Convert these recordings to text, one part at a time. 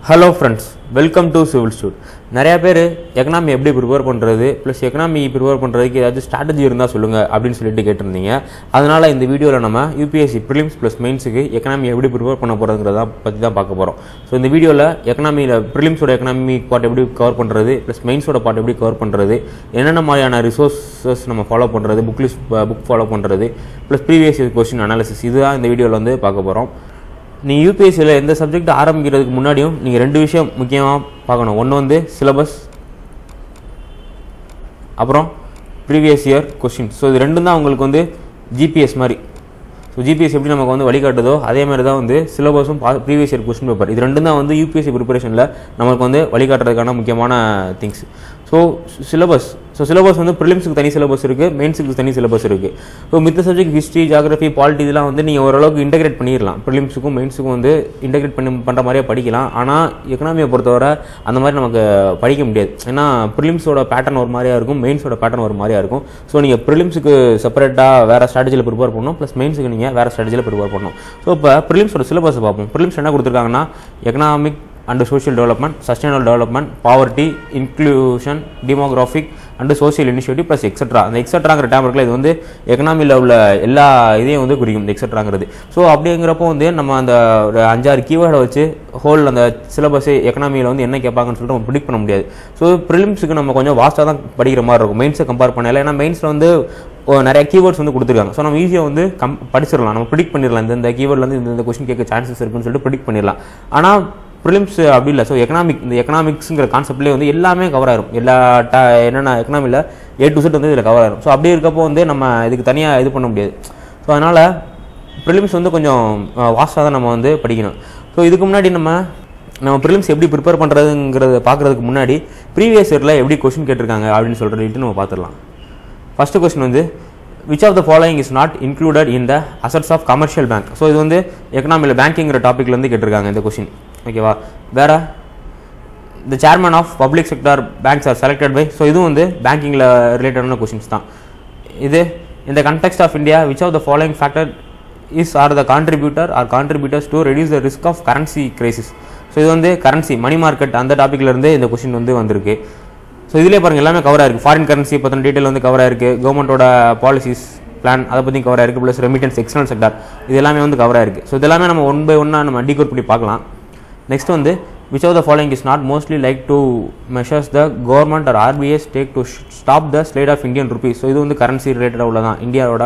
Hello friends welcome to civil ஸ்டூட் நிறையா பேர் எக்கனாமி எப்படி ப்ரிப்பேர் பண்ணுறது ப்ளஸ் எக்கனாமி ப்ரிப்பேர் பண்ணுறதுக்கு ஏதாச்சும் ஸ்ட்ராட்டஜி இருந்தால் சொல்லுங்கள் அப்படின்னு சொல்லிட்டு கேட்டிருந்தீங்க அதனால் இந்த வீடியோவில் நம்ம யூபிஎஸ்சி ப்ரிலிம்ஸ் ப்ளஸ் மெயின்ஸுக்கு எக்கனாமி எப்படி ப்ரிப்பேர் பண்ண போகிறதுங்கிறத பற்றி தான் பார்க்க போகிறோம் ஸோ இந்த வீடியோவில் எக்கனாமியில் ப்ரிலிம்ஸோட எக்கனாமி பார்ட் எப்படி கவர் பண்ணுறது ப்ளஸ் மெயின்ஸோட பார்ட் எப்படி கவர் பண்ணுறது என்னென்ன மாதிரியான ரிசோர்ஸஸ் நம்ம ஃபாலோ பண்ணுறது புக் லிஸ்ட் புக் ஃபாலோ பண்ணுறது ப்ளஸ் ப்ரீவியஸ் கொஸ்டின் அனாலிசிஸ் இதுதான் இந்த வீடியோவில் வந்து பார்க்க போகிறோம் நீங்கள் யூபிஎஸ்சியில் எந்த சப்ஜெக்ட் ஆரம்பிக்கிறதுக்கு முன்னாடியும் நீங்கள் ரெண்டு விஷயம் முக்கியமாக பார்க்கணும் ஒன்று வந்து சிலபஸ் அப்புறம் ப்ரீவியஸ் இயர் கொஸ்டின் ஸோ இது ரெண்டும் தான் உங்களுக்கு வந்து ஜிபிஎஸ் மாதிரி ஸோ ஜிபிஎஸ் எப்படி நமக்கு வந்து வழிகாட்டுதோ அதே மாதிரி தான் வந்து சிலபஸும் ப்ரீவியஸ் இயர் கொஸ்டின் பேப்பர் இது ரெண்டும் தான் வந்து யூபிஎஸ்சி ப்ரிப்பரேஷனில் நமக்கு வந்து வழிகாட்டுறதுக்கான முக்கியமான things so syllabus so syllabus வந்து ப்ரிலிம்ஸுக்கு தனி சிலபஸ் இருக்குது மெயின்ஸுக்கு தனி சிலபஸ் இருக்குது ஸோ மித்த சப்ஜெக்ட் ஹிஸ்ட்ரி ஜாகிரஃபி பாலிட்டி இதெல்லாம் வந்து நீங்கள் ஓரளவுக்கு இன்டெகிரேட் பண்ணிடலாம் ப்ரிலிம்ஸுக்கும் மெயின்ஸுக்கும் வந்து இன்டெகிரேட் பண்ணி பண்ணுற மாதிரியே படிக்கலாம் ஆனால் எக்கனாமியை பொறுத்தவரை அந்த மாதிரி நமக்கு படிக்க முடியாது ஏன்னா ப்ரிலிம்ஸோட பேட்டர்ன் ஒரு மாதிரியா இருக்கும் மெயின்ஸோட பேட்டர்ன் ஒரு மாதிரியா இருக்கும் ஸோ நீங்கள் ப்ரிலிம்ஸுக்கு செப்பரேட்டாக வேறு ஸ்ட்ராட்டஜியில் ப்ரிப்பேர் பண்ணணும் ப்ளஸ் மெயின்ஸுக்கு நீங்கள் வேறு ஸ்ட்ராட்டஜியில் ப்ரிப்பேர் பண்ணணும் ஸோ இப்போ ப்ரிலிம்ஸோட சிலபஸ் பார்ப்போம் ப்ரிலிம்ஸ் என்ன கொடுத்துருக்காங்கன்னா economic and social development sustainable development poverty inclusion demographic and social initiative plus extra அந்த எக்ஸட்ராங்கிற டேம் இருக்குல்ல இது வந்து எக்கனாமியில் உள்ள எல்லா இதையும் வந்து குறிக்கும் இந்த எக்ஸட்ராங்கிறது ஸோ அப்படிங்கிறப்போ வந்து நம்ம அந்த ஒரு அஞ்சாறு கீவேர்டை வச்சு ஹோல் அந்த சிலபஸ் எக்கனாமியில் வந்து என்ன கேட்பாங்கன்னு சொல்லிட்டு நம்ம ப்ரிடிக் பண்ண முடியாது ஸோ ப்ரிலிம்ஸுக்கு நம்ம கொஞ்சம் வாஸ்ட்டாக தான் படிக்கிற மாதிரி இருக்கும் மெயின்ஸை கம்பேர் பண்ணல ஏன்னா மெயின்ஸில் வந்து நிறைய கீவேர்ட்ஸ் வந்து கொடுத்துருக்காங்க ஸோ நம்ம ஈஸியாக வந்து கம் படிச்சிடலாம் நம்ம ப்ரிடிக் பண்ணிடலாம் இந்த இந்த கீவேர்ட்லேருந்து இந்த இந்த கொஸ்டின் கேட்க சான்சஸ் இருக்குன்னு சொல்லிட்டு ப்ரிடிக் பண்ணிடலாம் ஆனால் ப்ரிலிம்ஸ் அப்படி இல்லை ஸோ எக்கனாமிக் இந்த எக்கனாமிக்ஸுங்கிற கான்செப்ட்லேயே வந்து எல்லாமே கவர் ஆயிரும் எல்லா ட என்னென்ன எக்கனாமியில் ஏ டு செட் வந்து இதில் கவர் ஆயிரும் ஸோ அப்படி இருக்கப்போ வந்து நம்ம இதுக்கு தனியாக இது பண்ண முடியாது ஸோ அதனால் ப்ரிலிம்ஸ் வந்து கொஞ்சம் வாஸ்டாக தான் நம்ம வந்து படிக்கணும் ஸோ இதுக்கு முன்னாடி நம்ம நம்ம ப்ரிலிம்ஸ் எப்படி ப்ரிப்பேர் பண்ணுறதுங்கிறத பார்க்குறதுக்கு முன்னாடி ப்ரீவியஸ் இயரில் எப்படி கொஸ்டின் கேட்டிருக்காங்க அப்படின்னு சொல்லிட்டு நம்ம பார்த்துடலாம் ஃபஸ்ட்டு கொஸ்டின் வந்து which of the following is not included in the assets of commercial bank so இது வந்து எக்கனாமியில் பேங்கிங்கிற டாப்பிக்லேருந்து கேட்டிருக்காங்க இந்த கொஸ்டின் ஓகேவா வேற the chairman of public sector banks are selected by so இதுவும் வந்து பேங்கிங்கில் ரிலேட்டடான கொஸ்டின்ஸ் தான் இது இந்த context of India which of the following factor is are the contributor or contributors to reduce the risk of currency crisis so இது வந்து currency money market அந்த டாப்பிக்லேருந்து இந்த கொஸ்டின் வந்து வந்திருக்கு ஸோ இதிலே பாருங்கள் எல்லாமே கவர் ஆயிருக்கு ஃபாரின் கரன்சி பற்றின டீட்டெயில் வந்து கவர் ஆயிருக்கு கவர்மெண்ட்டோட பாலிசிஸ் பிளான் அதை பற்றி கவர் ஆயிருக்கு ப்ளஸ் ரெமிட்டன்ஸ் எக்ஸ்டர்னல் செக்டார் இது எல்லாமே வந்து கவர் ஆயிருக்கு ஸோ இதெல்லாமே நம்ம ஒன் பை ஒன்னாக நம்ம டீகோட் பண்ணி பார்க்கலாம் நெக்ஸ்ட் வந்து which of the following is not mostly like to measures the government or RBIs take to stop the slide of Indian rupees so இது வந்து கரன்சி ரிலேட்டடாக உள்ளதான் இந்தியாவோட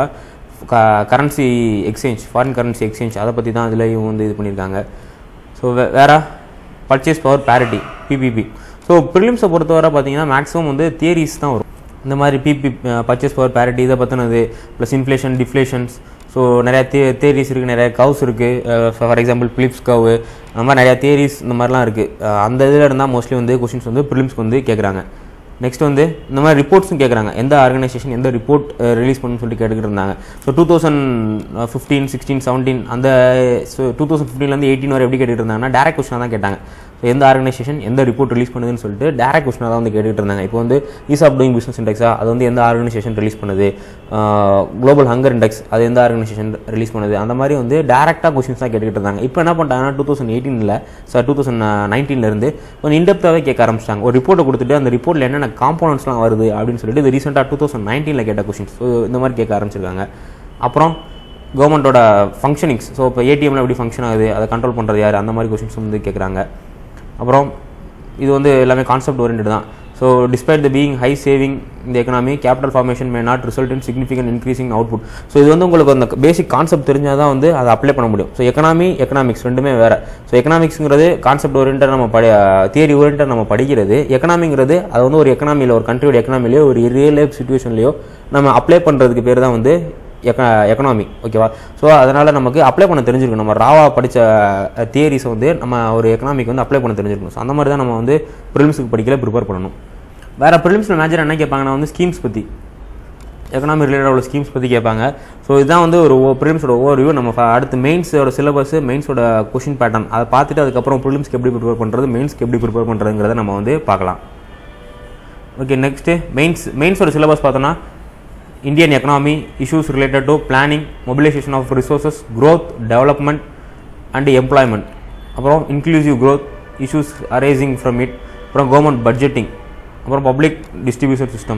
currency exchange foreign currency exchange அதை பற்றி தான் இதில் இவங்க வந்து இது பண்ணியிருக்காங்க ஸோ வே வேறு purchase power parity PPP so ப்ரிலிம்ஸை பொறுத்தவரை பார்த்தீங்கன்னா மேக்ஸிமம் வந்து தியரிஸ் தான் வரும் இந்த மாதிரி பிபி பர்ச்சேஸ் பவர் பேரிட்டி இதை பற்றினது ப்ளஸ் இன்ஃப்ளேஷன் டிஃப்ளேஷன்ஸ் ஸோ நிறையா தே தேரிஸ் இருக்குது நிறையா கவ்ஸ் இருக்குது ஃபார் எக்ஸாம்பிள் பிலிப்ஸ் கவ் அந்த மாதிரி நிறையா தேரிஸ் இந்த மாதிரிலாம் இருக்குது அந்த இதில் இருந்தால் மோஸ்ட்லி வந்து கொஷின்ஸ் வந்து ப்ரிலிம்ஸ்க்கு வந்து கேட்குறாங்க நெக்ஸ்ட் வந்து இந்த மாதிரி ரிப்போர்ட்ஸும் கேட்குறாங்க எந்த ஆர்கனைசேஷன் எந்த ரிப்போர்ட் ரிலீஸ் பண்ணணும்னு சொல்லிட்டு கேட்டுக்கிட்டு இருந்தாங்க so two thousand fifteen sixteen seventeen அந்த ஸோ டூ தௌசண்ட் ஃபிஃப்டீன்லேருந்து எயிட்டீன் வரை எப்படி கேட்டுட்டு இருந்தாங்கன்னா டேரக்ட் கொஸ்டினாக தான் கேட்டாங்க ஸோ எந்த ஆர்கனைசேஷன் எந்த ரிப்போர்ட் ரிலீஸ் பண்ணுதுன்னு சொல்லிட்டு டேரக்ட் கொஸ்டினாக தான் வந்து கேட்டுக்கிட்டு இருந்தாங்க இப்போ வந்து ஈஸ் ஆஃப் டூயிங் பிஸ்னஸ் இண்டெக்ஸா அது வந்து எந்த ஆர்கனைசேஷன் ரிலீஸ் பண்ணுது குளோபல் ஹங்கர் இண்டெக்ஸ் அது எந்த ஆர்கனைசேஷன் ரிலீஸ் பண்ணுது அந்த மாதிரி வந்து டேரெக்டாக கொஸ்டின்ஸ் தான் கேட்டுக்கிட்டு இருந்தாங்க இப்போ என்ன பண்ணிட்டாங்கன்னா டூ தௌசண்ட் எயிட்டீனில் சார் டூ தௌசண்ட் நைன்டீன்லேருந்து கொஞ்சம் இன்டெப்த்தாகவே கேட்க ஆரம்பிச்சிட்டாங்க ஒரு ரிப்போர்ட்டை கொடுத்துட்டு அந்த ரிப்போர்ட்டில் என்னென்ன காம்போனன்ட்ஸ்லாம் வருது அப்படின்னு சொல்லிட்டு இது ரீசெண்டாக டூ தௌசண்ட் நைன்டீனில் கேட்ட கொஸ்டின்ஸ் ஸோ இந்த மாதிரி கேட்க ஆரம்பிச்சிருக்காங்க அப்புறம் கவர்மெண்ட்டோட ஃபங்க்ஷனிங்ஸ் ஸோ இப்போ ஏடிஎம்ல எப்படி ஃபங்க்ஷன் ஆகுது அதை கண்ட்ரோல் பண்ணுறது யார் அந்த மாதிரி கொஸ்டின்ஸ் வந்து கேட்குறாங்க அப்புறம் இது வந்து எல்லாமே கான்செப்ட் ஓரியன்ட் தான் so despite the being high saving இந்த economy capital formation may not result in significant increasing output so இது வந்து உங்களுக்கு அந்த பேசிக் கான்செப்ட் தெரிஞ்சால் தான் வந்து அதை அப்ளை பண்ண முடியும் ஸோ எக்கனாமி எக்கனாமிக்ஸ் ரெண்டுமே வேறு ஸோ எக்கனாமிக்ஸுங்கிறது கான்செப்ட் ஓரியன்ட் நம்ம படி தியரி ஓரியன்ட் நம்ம படிக்கிறது எக்கனாமிங்கிறது அது வந்து ஒரு எக்கனாமியில் ஒரு கண்ட்ரியோட எக்கனாமிலையோ ஒரு ரியல் லைஃப் சுச்சுவேஷன்லையோ நம்ம அப்ளை பண்ணுறதுக்கு பேர் தான் வந்து எக்க எக்கனாமி ஓகேவா ஸோ அதனால் நமக்கு அப்ளை பண்ண தெரிஞ்சிருக்கும் நம்ம ராவா படித்த தியரிஸை வந்து நம்ம ஒரு எக்கனாமிக் வந்து அப்ளை பண்ண தெரிஞ்சிருக்கணும் ஸோ அந்த மாதிரி தான் நம்ம வந்து ப்ரிலிம்ஸுக்கு படிக்கல ப்ரிப்பேர் பண்ணணும் வேறு ப்ரிலிம்ஸில் மேஜர் என்ன கேட்பாங்கன்னா வந்து ஸ்கீம்ஸ் பற்றி எக்கனாமி ரிலேட்டட் உள்ள ஸ்கீம்ஸ் பற்றி கேட்பாங்க ஸோ இதுதான் வந்து ஒரு ப்ரிலிம்ஸோட ஓவர் வியூ நம்ம அடுத்து மெயின்ஸோட சிலபஸ் மெயின்ஸோட கொஷின் பேட்டர்ன் அதை பார்த்துட்டு அதுக்கப்புறம் ப்ரிலிம்ஸ்க்கு எப்படி ப்ரிப்பேர் பண்ணுறது மெயின்ஸ்க்கு எப்படி ப்ரிப்பேர் பண்ணுறதுங்கிறத நம்ம வந்து பார்க்கலாம் ஓகே நெக்ஸ்ட்டு மெயின்ஸ் மெயின்ஸோட சிலபஸ் பார்த்தோன்னா Indian economy issues related to planning mobilisation of resources growth development and employment அப்புறம் inclusive growth issues arising from it அப்புறம் கவர்மெண்ட் பட்ஜெட்டிங் அப்புறம் பப்ளிக் டிஸ்ட்ரிபியூஷன் சிஸ்டம்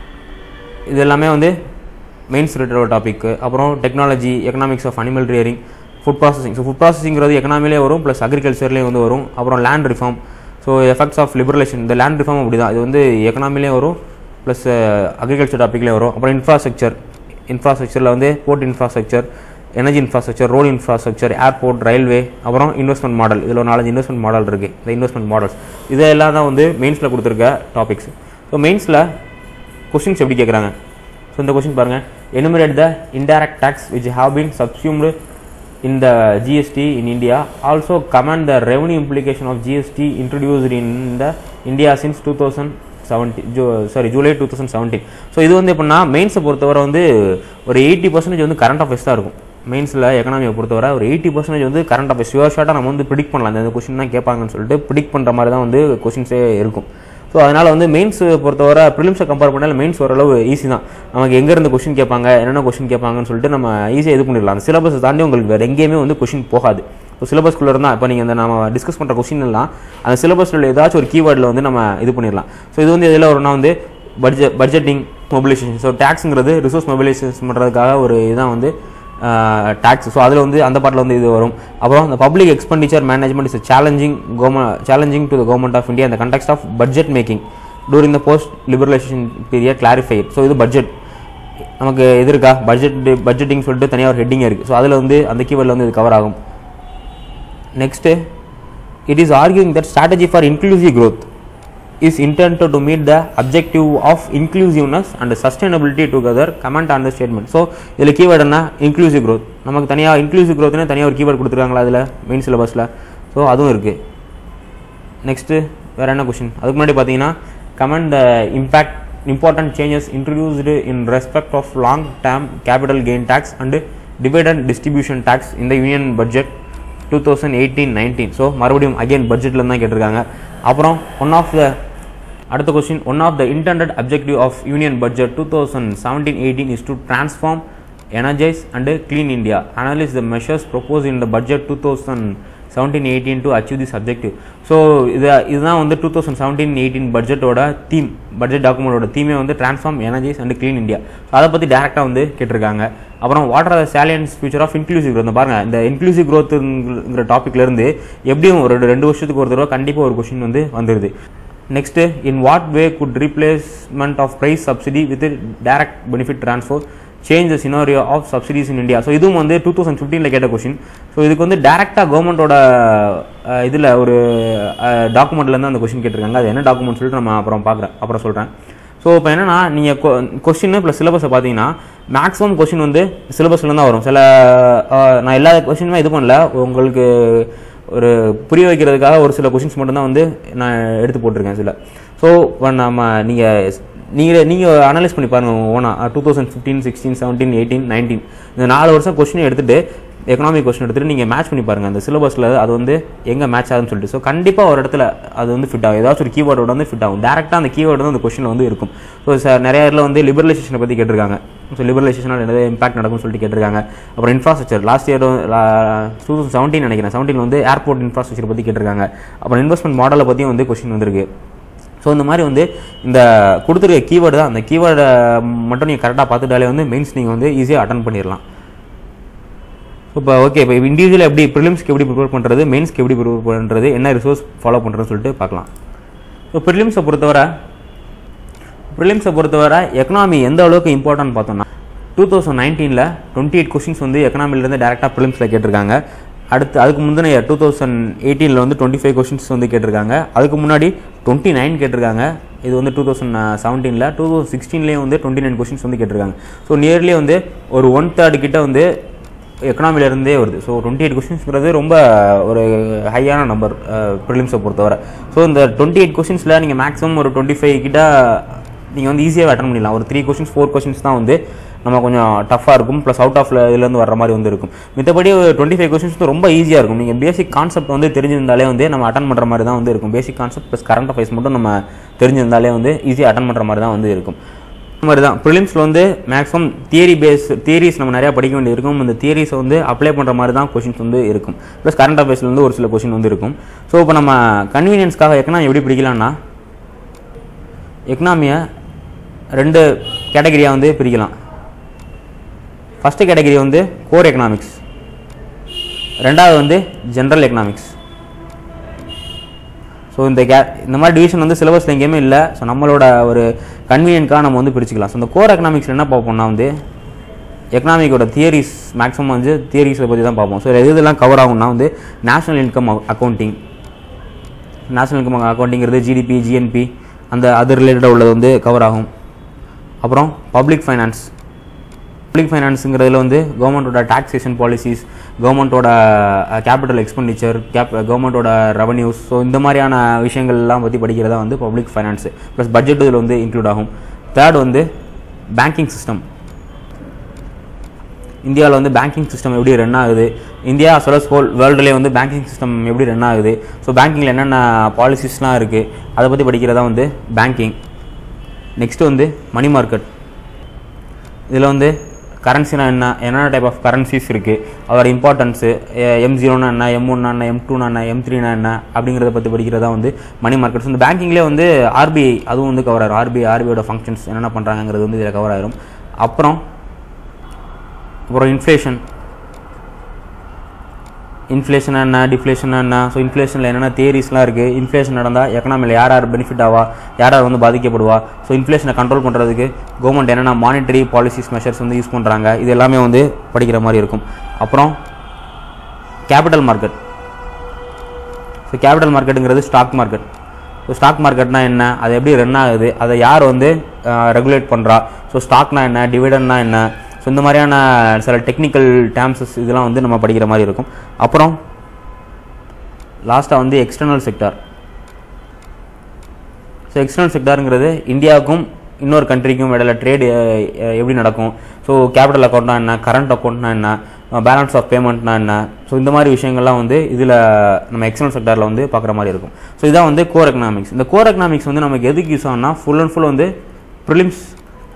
இது எல்லாமே வந்து மெயின்ஸ் ரிலேட்டட் டாபிக் அப்புறம் technology economics of animal rearing food processing so food ப்ராசஸிங்கிறது எக்கனாமிலே வரும் ப்ளஸ் அக்ரிகல்ச்சர்லேயும் வந்து வரும் அப்புறம் land reform so effects of liberalisation இந்த லேண்ட் ரிஃபார்ம் அப்படி தான் இது வந்து எக்கனாமிலே வரும் ப்ளஸ் அக்ரிகல்ச்சர் டாப்பிக்லேயே வரும் அப்புறம் இன்ஃப்ராஸ்ட்ரக்சர் இன்ஃப்ராஸ்ட்ரக்சரில் வந்து port infrastructure energy infrastructure road infrastructure airport railway அப்புறம் இன்வெஸ்ட்மெண்ட் மாடல் இதில் ஒரு நாலஞ்சு இன்வெஸ்ட்மெண்ட் மாடல் இருக்குது இந்த இன்வெஸ்ட்மெண்ட் மாடல்ஸ் இதெல்லாம் தான் வந்து மெயின்ஸில் கொடுத்துருக்க டாபிக்ஸ் ஸோ மெயின்ஸில் கொஸ்டின்ஸ் எப்படி கேட்குறாங்க ஸோ இந்த கொஸ்டின் பாருங்கள் enumerate the indirect tax which have been subsumed in the GST in India. Also comment the revenue implication of GST introduced in the India since 2017 ஜூ sorry July two thousand seventeen so இது வந்து எப்படின்னா மெயின்ஸை பொறுத்தவரை வந்து ஒரு eighty percentage வந்து current affairs தான் இருக்கும் மெயின்ஸில் எக்கனாமியை பொறுத்தவரை ஒரு எயிட்டி பர்சன்டேஜ் வந்து கரண்ட் அஃபேர்ஸ் ஷுவர் ஷார்ட்டாக நம்ம வந்து ப்ரிடிக் பண்ணலாம் இந்த கொஸ்டின் தான் கேட்பாங்கன்னு சொல்லிட்டு ப்ரிடிக் பண்ணுற மாதிரி தான் வந்து கொஸ்டின்ஸே இருக்கும் ஸோ அதனால் வந்து மெயின்ஸ் பொறுத்தவரை ப்ரிலிம்ஸை கம்பேர் பண்ணால் மெயின்ஸ் ஓரளவு ஈஸி தான் நமக்கு எங்கேருந்து கொஸ்டின் கேட்பாங்க என்னென்ன கொஸ்டின் கேட்பாங்கன்னு சொல்லிட்டு நம்ம ஈஸியாக இது பண்ணிடலாம் அந்த சிலபஸ் தாண்டி உங்களுக்கு வேறு எங்கேயுமே வந்து கொஸ்டின் போகாது ஸோ சிலபஸ்க்குள்ளே இருந்தால் இப்போ நீங்கள் இந்த நம்ம டிஸ்கஸ் பண்ணுற கொஸ்டின் எல்லாம் அந்த சிலபஸில் ஏதாச்சும் ஒரு கீவேர்டில் வந்து நம்ம இது பண்ணிடலாம் ஸோ இது வந்து இதில் ஒருனா வந்து பட்ஜெட் பட்ஜெட்டிங் மொபிலைசேஷன் ஸோ டேக்ஸுங்கிறது ரிசோர்ஸ் மொபிலைசேஷன் பண்ணுறதுக்காக ஒரு இதான் வந்து டேக்ஸ் ஸோ அதில் வந்து அந்த பாட்டில் வந்து இது வரும் அப்புறம் இந்த public expenditure management is challenging government challenging to the government of India இந்த context of budget making during the post liberalisation period clarify so இது பட்ஜெட் நமக்கு இது இருக்கா பட்ஜெட் பட்ஜெட்டிங் சொல்லிட்டு தனியாக ஒரு ஹெட்டிங் இருக்குது ஸோ அதில் வந்து அந்த கீவேர்டில் வந்து இது கவர் ஆகும் next it is arguing that strategy for inclusive growth is intended to meet the objective of inclusiveness and sustainability together comment on the statement ஸோ இதில் கீவேர்டு என்ன இன்க்ளூசிவ் growth நமக்கு தனியாக இன்க்ளூசிவ் growthனே தனியாக ஒரு கீவேர்டு கொடுத்துருக்காங்களா அதில் மெயின் சிலபஸில் ஸோ அதுவும் இருக்குது நெக்ஸ்ட்டு வேறு என்ன கொஷின் அதுக்கு முன்னாடி பார்த்தீங்கன்னா comment the impact important changes introduced in respect of long term capital gain tax and dividend distribution tax இந்த union budget two thousand eighteen nineteen so மறுபடியும் அகைன் பட்ஜெட்டில் தான் கேட்டிருக்காங்க அப்புறம் ஒன் ஆஃப் த அடுத்த question one of the intended objective of union budget two thousand seventeen eighteen is to transform energise and clean India analyse the measures propose in the budget two thousand seventeen eighteen to achieve this objective so இது இதுதான் வந்து two thousand seventeen eighteen பட்ஜெட்டோட theme budget டாக்குமெண்டோட தீமே வந்து transform energise and clean India so அதை பற்றி டேரெக்டாக வந்து கேட்டிருக்காங்க அப்புறம் what are the salient features of inclusive growth பாருங்க இந்த இன்க்ளூசிவ் growthங்கிற டாப்பிக்ல இருந்து எப்படியும் ஒரு ரெண்டு வருஷத்துக்கு ஒரு தடவை கண்டிப்பாக ஒரு கொஷின் வந்து வந்துருது next in what way could replacement of price subsidy with direct benefit transfer change the scenario of subsidies in India so இதுவும் வந்து டூ தௌசண்ட் ஃபிஃப்டீனில் கேட்ட கொஷின் ஸோ இதுக்கு வந்து டேரெக்டாக கவர்மெண்ட்டோட இதில் ஒரு டாக்குமெண்ட்லேருந்து அந்த கொஷின் கேட்டிருக்காங்க அது என்ன டாக்குமெண்ட் சொல்லிட்டு நம்ம அப்புறம் பார்க்குறேன் அப்புறம் சொல்கிறேன் ஸோ இப்போ என்னன்னா நீங்கள் கொஸ்டின் ப்ளஸ் சிலபஸை பார்த்தீங்கன்னா மேக்ஸிமம் கொஸ்டின் வந்து சிலபஸ்ல தான் வரும் சில அஹ், நான் எல்லா கொஸ்டினுமே இது பண்ணல உங்களுக்கு ஒரு புரிய வைக்கிறதுக்காக ஒரு சில கொஷின்ஸ் மட்டும்தான் வந்து நான் எடுத்து போட்டிருக்கேன் சில ஸோ நம்ம நீங்கள் நீங்கள் நீங்கள் அனலைஸ் பண்ணி பாருங்கள் ஓனா two thousand fifteen sixteen seventeen eighteen nineteen இந்த நாலு வருஷம் கொஸ்டினை எடுத்துட்டு எக்கனாமிக் கொஸ்டின் எடுத்துட்டு நீங்கள் மேட்ச் பண்ணி பாருங்கள் அந்த சிலபஸில் அது வந்து எங்கே மேட்ச் ஆகுதுன்னு சொல்லிட்டு ஸோ கண்டிப்பாக ஒரு இடத்துல அது வந்து ஃபிட் ஆகும் ஏதாச்சும் ஒரு கீவேர்டோட வந்து ஃபிட் ஆகும் டேரெக்டாக அந்த கீவேர்டு வந்து அந்த கொஸ்டினில் வந்து இருக்கும் ஸோ சார் நிறைய இடத்துல வந்து லிபரலைசேஷனை பற்றி கேட்டிருக்காங்க ஸோ லிபரலைசேஷனால் நிறைய இம்பாக்ட் நடக்கும்னு சொல்லிட்டு கேட்டிருக்காங்க அப்புறம் infrastructure last year two thousand seventeen நினைக்கிறேன் செவன்டீன் வந்து ஏர்போர்ட் இன்ஃப்ராஸ்ட்ரக்சர் பற்றி கேட்டிருக்காங்க அப்புறம் இன்வெஸ்ட்மெண்ட் மாடலை பற்றியும் வந்து கொஸ்டின் வந்திருக்கு ஸோ இந்த மாதிரி வந்து இந்த கொடுத்துருக்க கீவேர்டு தான் அந்த கீவேர்டை மட்டும் நீங்கள் கரெக்டாக பார்த்துட்டாலே வந்து மெயின்ஸ் நீங்கள் வந்து ஈஸியாக அட்டன் பண்ணிடலாம் இப்போ ஓகே இப்போ இண்டிவிஜுவல் எப்படி ப்ரிலிம்ஸ்க்கு எப்படி ப்ரிப்பேர் பண்ணுறது மெயின்ஸ்க்கு எப்படி ப்ரிப்பேர் பண்ணுறது என்ன ரிசோர்ஸ் ஃபாலோ பண்ணுறதுன்னு சொல்லிட்டு பார்க்கலாம் இப்போ ப்ரிலிம்ஸை பொறுத்தவரை ப்ரிலிம்ஸை பொறுத்தவரை எக்கனாமி எந்த அளவுக்கு இம்பார்ட்டன்ட் பார்த்தோம்னா டூ தௌசண்ட் நைன்டீனில் டுவெண்ட்டி எயிட் கொஸ்டின்ஸ் வந்து எக்கனாமிலேருந்து டேரெக்டாக ப்ரிலிம்ஸில் கேட்டிருக்காங்க அடுத்து அதுக்கு முந்தின டூ தௌசண்ட் எயிட்டீனில் வந்து டுவெண்ட்டி ஃபைவ் கொஸ்டின்ஸ் வந்து கேட்டிருக்காங்க அதுக்கு முன்னாடி டுவெண்ட்டி நைன் கேட்டிருக்காங்க இது வந்து டூ தௌசண்ட் செவன்டீனில் டூ தௌசண்ட் சிக்ஸ்டீன்லேயும் வந்து டுவெண்ட்டி நைன் கொஸ்டின்ஸ் வந்து கேட்டிருக்காங்க ஸோ நியர்லி வந்து ஒரு ஒன் தேர்ட் கிட்ட வந்து எக்கனாமில இருந்தே வருது ஸோ டுவெண்ட்டி எயிட் கொஸ்டின்ஸ்ங்கிறது ரொம்ப ஒரு ஹையான நம்பர் ப்ரிலிம்ஸை பொறுத்தவரை ஸோ இந்த டுவெண்ட்டி எயிட் கொஸ்டின்ஸில் நீங்கள் மேக்ஸிமம் ஒரு டுவெண்ட்டி ஃபைவ் கிட்ட நீங்கள் வந்து ஈஸியாக அட்டன் பண்ணிடலாம் ஒரு த்ரீ கொஸ்டின்ஸ் ஃபோர் கொஸ்டின்ஸ் தான் வந்து நம்ம கொஞ்சம் டஃப்பாக இருக்கும் ப்ளஸ் அவுட் ஆஃப்ல இதுலேருந்து வர மாதிரி வந்து இருக்கும் மித்தபடி டுவெண்ட்டி ஃபைவ் கொஸ்டின்ஸ் ரொம்ப ஈஸியாக இருக்கும் நீங்கள் பேசிக் கான்செப்ட் வந்து தெரிஞ்சிருந்தாலே வந்து நம்ம அட்டன் பண்ணுற மாதிரி தான் வந்து இருக்கும் basic concept plus current affairs மட்டும் நம்ம தெரிஞ்சிருந்தாலே வந்து ஈஸியாக அட்டன் பண்ணுற மாதிரி தான் வந்து இருக்கும் இந்த மாதிரி தான் ப்ரிலிம்ஸில் வந்து மேக்ஸிமம் தியரி பேஸ் தியரிஸ் நம்ம நிறையா படிக்க வேண்டியது இருக்கும் இந்த தியரிஸை வந்து அப்ளை பண்ணுற மாதிரி தான் கொஷின்ஸ் வந்து இருக்கும் ப்ளஸ் கரண்ட் அஃபேர்ஸ்ல வந்து ஒரு சில கொஷின் வந்து இருக்கும் ஸோ இப்போ நம்ம கன்வீனியன்ஸ்க்காக எக்கனாமி எப்படி பிடிக்கலாம்னா எக்கனாமியை ரெண்டு கேட்டகரியாக வந்து பிரிக்கலாம் ஃபஸ்ட்டு கேட்டகரி வந்து கோர் எக்கனாமிக்ஸ் ரெண்டாவது வந்து ஜென்ரல் எக்கனாமிக்ஸ் ஸோ இந்த கே இந்த மாதிரி டிவிஷன் வந்து சிலபஸில் எங்கேயுமே இல்லை ஸோ நம்மளோட ஒரு கன்வீனியன்ட்காக நம்ம வந்து பிரிச்சுக்கலாம் ஸோ இந்த கோர் எக்கனாமிக்ஸில் என்ன பார்ப்போம்னா வந்து எக்கனாமிக்கோட தியரிஸ் மேக்ஸிமம் வந்து தியரிஸை பற்றி தான் பார்ப்போம் ஸோ எது இதெல்லாம் கவர் ஆகும்னா வந்து national income accounting national income அக்கௌண்டிங்கிறது ஜிடிபி ஜிஎன்பி அந்த அது ரிலேட்டடாக உள்ளது வந்து கவர் ஆகும் அப்புறம் பப்ளிக் ஃபைனான்ஸ் பப்ளிக் ஃபைனான்ஸுங்கிறதுல வந்து கவர்மெண்ட்டோட டாக்ஸேஷன் பாலிசிஸ் கவர்மெண்ட்டோட கேபிட்டல் எக்ஸ்பெண்டிச்சர் கேப் கவர்மெண்ட்டோட ரெவன்யூஸ் ஸோ இந்த மாதிரியான விஷயங்கள்லாம் பற்றி படிக்கிறதா வந்து பப்ளிக் ஃபைனான்ஸ் ப்ளஸ் பட்ஜெட் இதில் வந்து இன்க்ளூட் ஆகும் தேர்ட் வந்து பேங்கிங் சிஸ்டம் இந்தியாவில் வந்து பேங்கிங் சிஸ்டம் எப்படி ரன் ஆகுது India as well as whole வேர்ல்டுலேயே வந்து பேங்கிங் சிஸ்டம் எப்படி ரன் ஆகுது ஸோ பேங்கிங்கில் என்னென்ன பாலிசிஸ்லாம் இருக்குது அதை பற்றி படிக்கிறதா வந்து பேங்கிங் நெக்ஸ்ட் வந்து மணி மார்க்கெட் இதில் வந்து கரன்சினா என்ன என்னென்ன டைப் ஆஃப் கரன்சிஸ் இருக்குது அதோட இம்பார்ட்டன்ஸு எம் ஜீரோனா என்ன எம் ஒன்னா என்ன எம் டூனா என்ன எம் த்ரீனா என்ன அப்படிங்கிறத பற்றி படிக்கிறதா வந்து மணி மார்க்கெட்ஸ் இந்த பேங்கிங்லேயே வந்து ஆர்பிஐ அதுவும் வந்து கவர் ஆயிரும் ஆர்பிஐ ஆர்பிஐயோட ஃபங்க்ஷன்ஸ் என்னென்ன பண்ணுறாங்கிறது வந்து இதில் கவர் ஆயிரும் அப்புறம் அப்புறம் இன்ஃப்ளேஷன் இன்ஃப்ளேஷன் என்ன டிஃப்ளேஷன் என்ன ஸோ இன்ஃப்ளேஷனில் என்னென்ன தியரிஸ்லாம் இருக்குது இன்ஃப்ளேஷன் நடந்தால் எக்கனாமியில் யார் யார் பெனிஃபிட் ஆவா யார் யார் வந்து பாதிக்கப்படுவா ஸோ இன்ஃப்ளேஷனை கண்ட்ரோல் பண்ணுறதுக்கு கவர்மெண்ட் என்னென்ன மானிட்டரி பாலிசிஸ் மெஷர்ஸ் வந்து யூஸ் பண்ணுறாங்க இது எல்லாமே வந்து படிக்கிற மாதிரி இருக்கும் அப்புறம் கேபிட்டல் மார்க்கெட் ஸோ கேபிட்டல் மார்க்கெட்டுங்கிறது ஸ்டாக் மார்க்கெட் ஸோ ஸ்டாக் மார்க்கெட்னா என்ன அது எப்படி ரன் ஆகுது அதை யார் வந்து ரெகுலேட் பண்ணுறா ஸோ ஸ்டாக்னா என்ன டிவிடன்னா என்ன ஸோ இந்த மாதிரியான சில டெக்னிக்கல் டேர்ம்ஸஸ் இதெல்லாம் வந்து நம்ம படிக்கிற மாதிரி இருக்கும் அப்புறம் லாஸ்ட்டாக வந்து எக்ஸ்டர்னல் செக்டார் ஸோ எக்ஸ்டர்னல் செக்டாருங்கிறது இந்தியாவுக்கும் இன்னொரு கண்ட்ரிக்கும் இடையில ட்ரேடு எப்படி நடக்கும் ஸோ கேபிட்டல் அக்கௌண்ட்னா என்ன கரண்ட் அக்கௌண்ட்னா என்ன பேலன்ஸ் ஆஃப் பேமெண்ட்னா என்ன ஸோ இந்த மாதிரி விஷயங்கள்லாம் வந்து இதில் நம்ம எக்ஸ்டர்னல் செக்டாரில் வந்து பார்க்குற மாதிரி இருக்கும் ஸோ இதான் வந்து கோர் எக்கனாமிக்ஸ் இந்த கோர் எக்கனாமிக்ஸ் வந்து நமக்கு எதுக்கு யூஸ் ஆகும்னா ஃபுல் அண்ட் ஃபுல் வந்து ப்ரிலிம்ஸ்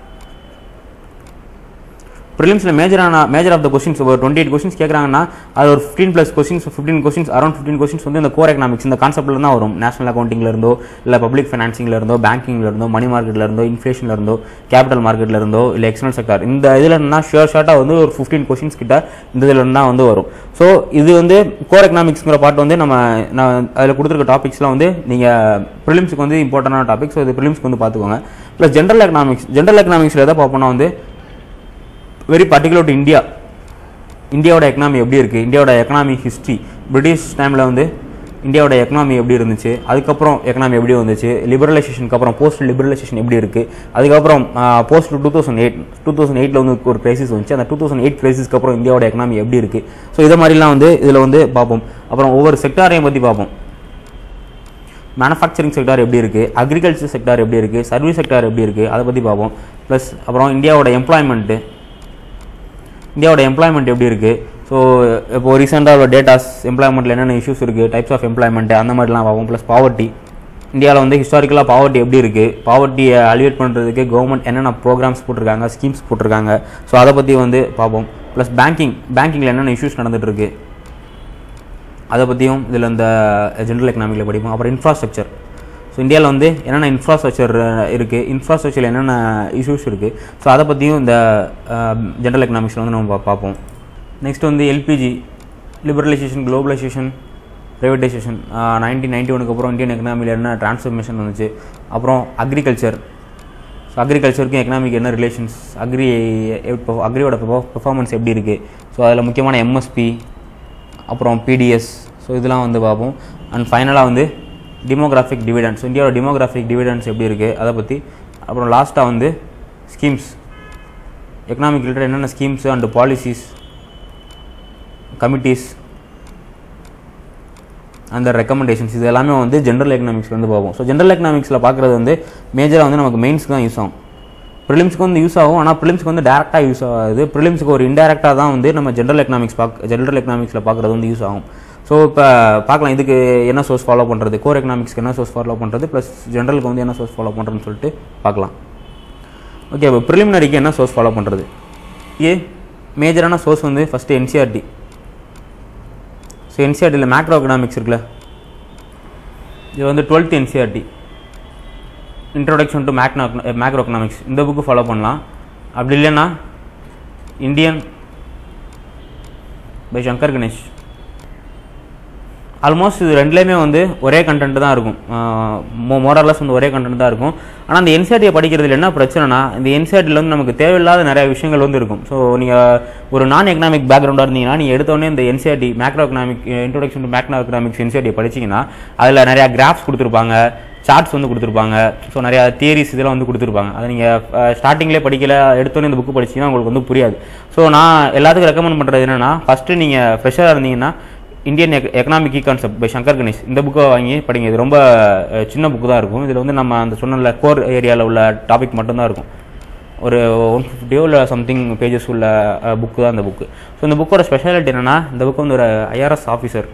ப்ரிலிம்ஸில் மேஜரான மேஜர் ஆஃப் த கொஸ்டின்ஸ் ஒரு டுவெண்ட்டி எயிட் கொஸ்டின்ஸ் கேட்குறாங்கன்னா அது ஒரு fifteen plus questions fifteen questions around fifteen questions வந்து இந்த கோர் எக்கனாமிக்ஸ் இந்த கான்செப்ட்ல தான் வரும் நேஷனல் அக்கௌண்டிங்ல இருந்தோ இல்லை பப்ளிக் ஃபைனான்சிங்ல இருந்தோ பேங்கிங்ல இருந்தோ மணி மார்க்கெட்ல இருந்தோ இன்ஃப்ளேஷன்ல இருந்தோ கேபிட்டல் மார்க்கெட்ல இருந்தோ இல்லை எக்ஸ்டர்னல் செக்டார் இந்த இதில் இருந்தால் ஷோர் ஷார்ட்டாக வந்து ஒரு ஃபிஃப்டீன் கொஸ்டின்ஸ் கிட்ட இந்த இதில் இருந்தால் வந்து வரும் ஸோ இது வந்து கோர் எக்கனாமிக்ஸ்ங்கிற பார்ட் வந்து நம்ம நான் அதில் கொடுத்துருக்க டாபிக்ஸ்லாம் வந்து நீங்கள் ப்ரிலிம்ஸுக்கு வந்து இம்பார்ட்டண்டான டாபிக் ஸோ இது ப்ரிலிம்ஸ்க்கு வந்து பார்த்துக்கோங்க ப்ளஸ் ஜென்ரல் எக்கனாமிக்ஸ் ஜென்ரல் எக்கனாமிக்ஸில் எதை பார்ப்போம்னா வந்து வெரி பர்டிகுலர் டு இந்தியா இந்தியாவோட எக்கனாமி எப்படி இருக்குது இந்தியாவோட எக்கனாமி ஹிஸ்ட்ரி பிரிட்டிஷ் டைமில் வந்து இந்தியாவோட எக்கனாமி எப்படி இருந்துச்சு அதுக்கப்புறம் எக்கனாமி எப்படி வந்துச்சு லிபரலைசேஷனுக்கு அப்புறம் போஸ்ட் லிபரலைசேஷன் எப்படி இருக்குது அதுக்கப்புறம் post two thousand eight two thousand எயிட்டில் வந்து ஒரு கிரைசிஸ் வந்துச்சு அந்த டூ தௌசண்ட் எயிட் கிரைசிஸ்க்கு அப்புறம் இந்தியாவோட எக்கனாமி எப்படி இருக்குது ஸோ இதை மாதிரிலாம் வந்து இதில் வந்து பார்ப்போம் அப்புறம் ஒவ்வொரு செக்டாரையும் பற்றி பார்ப்போம் மேனுஃபேக்சரிங் செக்டார் எப்படி இருக்குது அக்ரிகல்ச்சர் செக்டார் எப்படி இருக்குது சர்வீஸ் செக்டார் எப்படி இருக்குது அதை பற்றி பார்ப்போம் ப்ளஸ் அப்புறம் இந்தியாவோட எம்ப்ளாய்மெண்ட்டு இந்தியாவோட எம்ப்ளாய்மெண்ட் எப்படி இருக்குது ஸோ இப்போ ரீசெண்டாக உள்ள டேட்டாஸ் எம்ப்ளாய்மெண்ட்டில் என்னென்ன இஷ்யூஸ் இருக்குது டைப்ஸ் ஆஃப் எம்ப்ளாய்மெண்ட் அந்த மாதிரிலாம் பார்ப்போம் ப்ளஸ் பாவர்ட்டி இந்தியாவில் வந்து ஹிஸ்டாரிக்கலாக பாவர்ட்டி எப்படி இருக்குது பாவர்ட்டியை அலிவேட் பண்ணுறதுக்கு கவர்மெண்ட் என்னென்ன ப்ரோக்ராம்ஸ் போட்டிருக்காங்க ஸ்கீம்ஸ் போட்டிருக்காங்க ஸோ அதை பற்றி வந்து பார்ப்போம் ப்ளஸ் பேங்கிங் பேங்கிங்கில் என்னென்ன இஷ்யூஸ் நடந்துட்டு இருக்கு அதை பற்றியும் இதில் இந்த ஜென்ரல் எக்கனாமிக்கில் படிப்போம் அப்புறம் இன்ஃப்ராஸ்ட்ரக்சர் ஸோ இந்தியாவில் வந்து என்னென்ன இன்ஃப்ராஸ்ட்ரக்சர் இருக்குது இன்ஃப்ராஸ்ட்ரக்சரில் என்னென்ன இஷ்யூஸ் இருக்குது ஸோ அதை பற்றியும் இந்த ஜென்ரல் எக்கனாமிக்ஸில் வந்து நம்ம பா- பார்ப்போம் நெக்ஸ்ட் வந்து LPG liberalisation globalisation privatisation nineteen ninety ஒனுக்கு அப்புறம் இந்தியன் எக்கனாமியில் என்ன டிரான்ஸ்ஃபர்மேஷன் வந்துச்சு அப்புறம் அக்ரிகல்ச்சர் ஸோ அக்ரிகல்ச்சருக்கும் எக்கனாமிக் என்ன ரிலேஷன்ஸ் அக்ரி இப்போ அக்ரியோட பெர்ஃபார்மன்ஸ் எப்படி இருக்குது ஸோ அதில் முக்கியமான எம்எஸ்பி அப்புறம் பிடிஎஸ் ஸோ இதெல்லாம் வந்து பார்ப்போம் அண்ட் ஃபைனலாக வந்து டிமோகிராஃபிக் டிவிடன்ஸ் இந்தியாவோட டிமோகிராஃபிக் டிவிடன்ஸ் எப்படி இருக்குது அதை பற்றி அப்புறம் லாஸ்ட்டாக வந்து ஸ்கீம்ஸ் எக்கனாமிக் ரிலேட்டட் என்னென்ன ஸ்கீம்ஸ் அண்ட் பாலிசிஸ் கமிட்டிஸ் அந்த ரெக்கமெண்டேஷன்ஸ் இது எல்லாமே வந்து ஜென்ரல் எக்கனாமிக்ஸ் வந்து பார்ப்போம் ஸோ ஜென்ரல் எக்கனாமிக்ஸில் பார்க்குறது வந்து மேஜராக வந்து நமக்கு மெயின்ஸ்க்கு தான் யூஸ் ஆகும் ப்ரிலிம்ஸ்க்கு வந்து யூஸ் ஆகும் ஆனால் ப்ரிலிம்ஸ்க்கு வந்து டேரெக்டாக யூஸ் ஆகாது ப்ரிலிம்ஸ்க்கு ஒரு இன்டெரக்டாக தான் வந்து நம்ம ஜென்ரல் எக்கனாமிக்ஸ் பார்க்க ஜென்ரல் எக்கனாமிக்ஸில் பார்க்குறது வந்து யூஸ் ஆகும் ஸோ இப்போ பார்க்கலாம் இதுக்கு என்ன சோர்ஸ் ஃபாலோ பண்ணுறது கோர் எக்கனாமிக்ஸ்க்கு என்ன சோர்ஸ் ஃபாலோ பண்ணுறது ப்ளஸ் ஜென்ரலுக்கு வந்து என்ன சோர்ஸ் ஃபாலோ பண்ணுறதுன்னு சொல்லிட்டு பார்க்கலாம் ஓகே இப்போ ப்ரிலிமினரிக்கு என்ன சோர்ஸ் ஃபாலோ பண்ணுறது ஏ மேஜரான சோர்ஸ் வந்து ஃபஸ்ட்டு என்சிஆர்டி ஸோ என்சிஆர்டியில் மேக்ரோ எக்கனாமிக்ஸ் இருக்குல்ல இது வந்து twelfth NCERT introduction to macro macro economics இந்த புக்கு ஃபாலோ பண்ணலாம் அப்படி இல்லைன்னா Indian by Shankar Ganesh almost இது ரெண்டுலேயுமே வந்து ஒரே கண்டென்ட் தான் இருக்கும் மோரலஸ் வந்து ஒரே கண்டென்ட் தான் இருக்கும் ஆனால் அந்த என்சிஆர்டியை படிக்கிறதுல என்ன பிரச்சனைனா இந்த என்சிஆர்டியில் வந்து நமக்கு தேவையில்லாத நிறைய விஷயங்கள் வந்து இருக்கும் ஸோ நீங்கள் ஒரு நான் எக்கனாமிக் பேக்ரவுண்டாக இருந்தீங்கன்னா நீங்கள் எடுத்தோடனே இந்த NCERT macro economic introduction to macro economics என்சிஆர்டியை படிச்சீங்கன்னா அதில் நிறையா கிராஃப்ஸ் கொடுத்துருப்பாங்க சார்ட்ஸ் வந்து கொடுத்துருப்பாங்க ஸோ நிறையா தியரிஸ் இதெல்லாம் வந்து கொடுத்துருப்பாங்க அதை நீங்கள் ஸ்டார்டிங்லேயே படிக்கல எடுத்தோன்னே இந்த புக்கு படிச்சீங்கன்னா உங்களுக்கு வந்து புரியாது ஸோ நான் எல்லாத்துக்கும் ரெக்கமெண்ட் பண்ணுறது என்னென்னா ஃபஸ்ட்டு நீங்கள் ஃப்ரெஷ்ஷாக இருந்தீங்கன்னா Indian economic key concept by Shankar Ganesh இந்த புக்கை வாங்கி படிங்க இது ரொம்ப அஹ், சின்ன புக்கு தான் இருக்கும் இதில் வந்து நம்ம அந்த சொன்ன கோர் ஏரியாவில் உள்ள டாபிக் மட்டும்தான் இருக்கும் ஒரு ஒன் ஃபிஃப்டியோ இல்லை சம்திங் பேஜஸ் உள்ள புக்கு தான் இந்த புக்கு ஸோ இந்த புக்கோட ஸ்பெஷாலிட்டி என்னென்னா இந்த புக்கு வந்து ஒரு ஐஆர்எஸ் ஆஃபீஸர்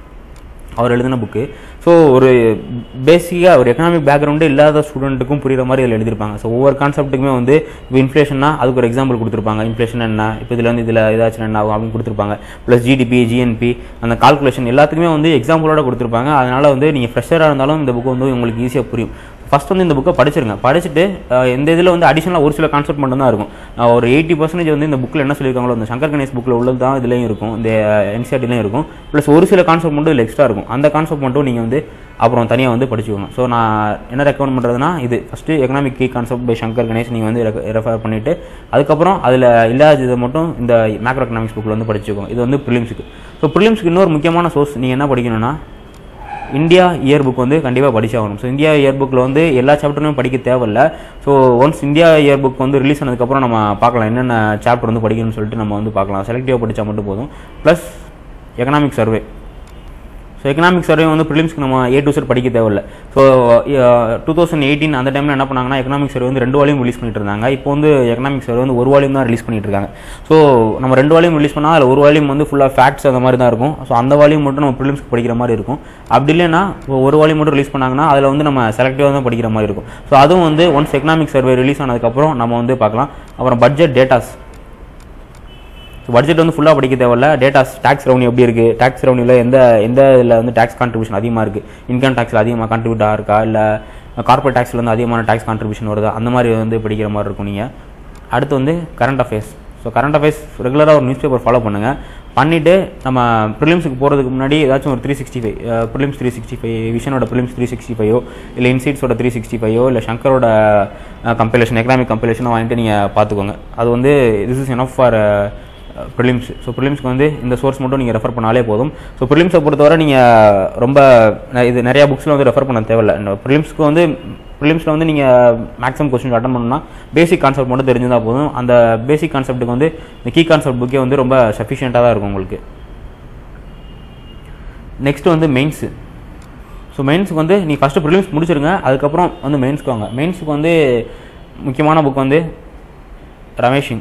அவர் எழுதின புக்கு ஸோ ஒரு பேசிக்காக ஒரு எக்கனாமிக் பேக்ரவுண்டே இல்லாத ஸ்டூடெண்ட்டுக்கும் புரியுற மாதிரி இதில் எழுதியிருப்பாங்க ஸோ ஒவ்வொரு கான்செப்ட்டுக்குமே வந்து இப்போ இன்ஃப்ளேஷன்னா அதுக்கு ஒரு எக்ஸாம்பிள் கொடுத்துருப்பாங்க இன்ஃப்ளேஷன் என்ன இப்போ இதில் வந்து இதில் ஏதாச்சும் என்ன ஆகும் அப்படின்னு கொடுத்துருப்பாங்க ப்ளஸ் ஜிடிபி ஜிஎன்பி அந்த கால்குலேஷன் எல்லாத்துக்குமே வந்து எக்ஸாம்பிளோட கொடுத்துருப்பாங்க அதனால் வந்து நீங்கள் ஃப்ரெஷராக இருந்தாலும் இந்த புக்கு வந்து உங்களுக்கு ஈஸியாக புரியும் ஃபஸ்ட் வந்து இந்த புக்கை படிச்சிருங்க படிச்சுட்டு அஹ், இந்த இதில் வந்து அடிஷனலாக ஒரு சில கான்செப்ட் மட்டும் தான் இருக்கும் அஹ், ஒரு எயிட்டி பர்சன்டேஜ் வந்து இந்த புக்கில் என்ன சொல்லியிருக்காங்களோ இந்த சங்கர் கணேஷ் புக்கில் உள்ளது தான் இதுலேயும் இருக்கும் இந்த என்சிஆர்டிலையும் இருக்கும் ப்ளஸ் ஒரு சில கான்செப்ட் மட்டும் இதில் எக்ஸ்ட்ரா இருக்கும் அந்த கான்செப்ட் மட்டும் நீங்கள் வந்து அப்புறம் தனியாக வந்து படிச்சுக்கோங்க ஸோ நான் என்ன ரெக்கமெண்ட் பண்ணுறதுனா இது first economic key concept by Shankar Ganesh நீங்கள் வந்து ரெஃபர் பண்ணிவிட்டு அதுக்கப்புறம் அதில் இல்லாததை மட்டும் இந்த மேக்ரோ எக்கனாமிக்ஸ் புக்கில் வந்து படிச்சுக்கோங்க இது வந்து ப்ரிலிம்ஸுக்கு ஸோ ப்ரிலிம்ஸுக்கு இன்னொரு முக்கியமான சோர்ஸ் நீங்கள் என்ன படிக்கணும்னா இந்தியா இயர் புக் வந்து கண்டிப்பாக படிச்சாகணும் ஸோ இந்தியா இயர் புக்கில் வந்து எல்லா சாப்டருமே படிக்க தேவையில்ல so once India year book வந்து ரிலீஸ் ஆனதுக்கப்புறம் நம்ம பார்க்கலாம் என்னென்ன சாப்டர் வந்து படிக்கணும்னு சொல்லிட்டு நம்ம வந்து பார்க்கலாம் செலக்டிவாக படித்தா மட்டும் போதும் plus economic survey so economic survey வந்து ப்ரிலிம்ஸ்க்கு நம்ம ஏ டு செட் படிக்க தேவையில்ல ஸோ டூ தௌசண்ட் எயிட்டீன் அந்த டைமில் என்ன பண்ணாங்கன்னா எக்கனாமிக் சர்வே வந்து ரெண்டு வால்யூம் ரிலீஸ் பண்ணிட்டு இருந்தாங்க இப்போ வந்து எக்கனாமிக் சர்வே வந்து ஒரு வால்யூம் தான் ரிலீஸ் பண்ணிட்டு இருக்காங்க ஸோ நம்ம ரெண்டு வால்யூம் ரிலீஸ் பண்ணால் அதில் ஒரு வால்யூம் வந்து ஃபுல்லாக ஃபேக்ட்ஸ் அந்த மாதிரி தான் இருக்கும் ஸோ அந்த வால்யூம் மட்டும் நம்ம ப்ரிலிம்ஸ்க்கு படிக்கிற மாதிரி இருக்கும் அப்படி இல்லைன்னா இப்போ ஒரு வால்யூம் மட்டும் ரிலீஸ் பண்ணாங்கன்னா அதில் வந்து நம்ம செலக்டிவாக தான் படிக்கிற மாதிரி இருக்கும் ஸோ அதுவும் வந்து ஒன்ஸ் எக்கனாமிக் சர்வே ரிலீஸ் ஆனதுக்கப்புறம் நம்ம வந்து பார்க்கலாம் அப்புறம் பட்ஜெட் டேட்டாஸ் பட்ஜெட் வந்து ஃபுல்லாக படிக்க தேவையில்ல டேட்டாஸ் டேக்ஸ் ரெவன்யூ எப்படி இருக்குது டேக்ஸ் ரெவன்யூவில் எந்த எந்த இதில் வந்து டேக்ஸ் கான்ட்ரிபியூஷன் அதிகமாக இருக்குது இன்கம் டேக்ஸில் அதிகமாக கான்ட்ரிபியூட் இருக்கா இல்லை கார்பரேட் டேக்ஸில் வந்து அதிகமான டேக்ஸ் கான்ட்ரிபியூஷன் வருதா அந்த மாதிரி வந்து படிக்கிற மாதிரி இருக்கும் நீங்கள் அடுத்து வந்து current affairs so current affairs ரெகுலராக ஒரு நியூஸ் பேப்பர் ஃபாலோ பண்ணுங்கள் பண்ணிவிட்டு நம்ம ப்ரிலிம்ஸுக்கு போகிறதுக்கு முன்னாடி ஏதாச்சும் ஒரு three sixty five prelims three sixty five விஷனோட ப்ரிலிம்ஸ் த்ரீ சிக்ஸ்டி ஃபைவோ இல்லை இன்சைட்ஸோட த்ரீ சிக்ஸ்டி ஃபைவோ இல்லை சங்கரோட கம்பெலேஷன் எக்கனாமிக் கம்பெலேஷனோ வாங்கிட்டு நீங்கள் பார்த்துக்கோங்க அது வந்து this is enough for prelims so ப்ரிலிம்ஸ்க்கு வந்து இந்த சோர்ஸ் மட்டும் நீங்கள் ரெஃபர் பண்ணாலே போதும் ஸோ ப்ரிலிம்ஸை பொறுத்தவரை நீங்கள் ரொம்ப ந- இது நிறையா புக்ஸில் வந்து ரெஃபர் பண்ண தேவையில்ல இந்த ப்ரிலிம்ஸ்க்கு வந்து ப்ரிலிம்ஸில் வந்து நீங்கள் மேக்ஸிமம் கொஸ்டின் அட்டன் பண்ணணும்னா பேசிக் கான்செப்ட் மட்டும் தெரிஞ்சிருந்தா போதும் அந்த பேசிக் கான்செப்ட்டுக்கு வந்து இந்த கீ கான்செப்ட் புக்கே வந்து ரொம்ப சஃபிஷியண்ட்டாக தான் இருக்கும் உங்களுக்கு நெக்ஸ்ட் வந்து மெயின்ஸு ஸோ மெயின்ஸுக்கு வந்து நீ ஃபஸ்ட்டு ப்ரிலிம்ஸ் முடிச்சிருங்க அதுக்கப்புறம் வந்து மெயின்ஸ்க்கு வாங்க மெயின்ஸுக்கு வந்து முக்கியமான புக் வந்து ரமேஷிங்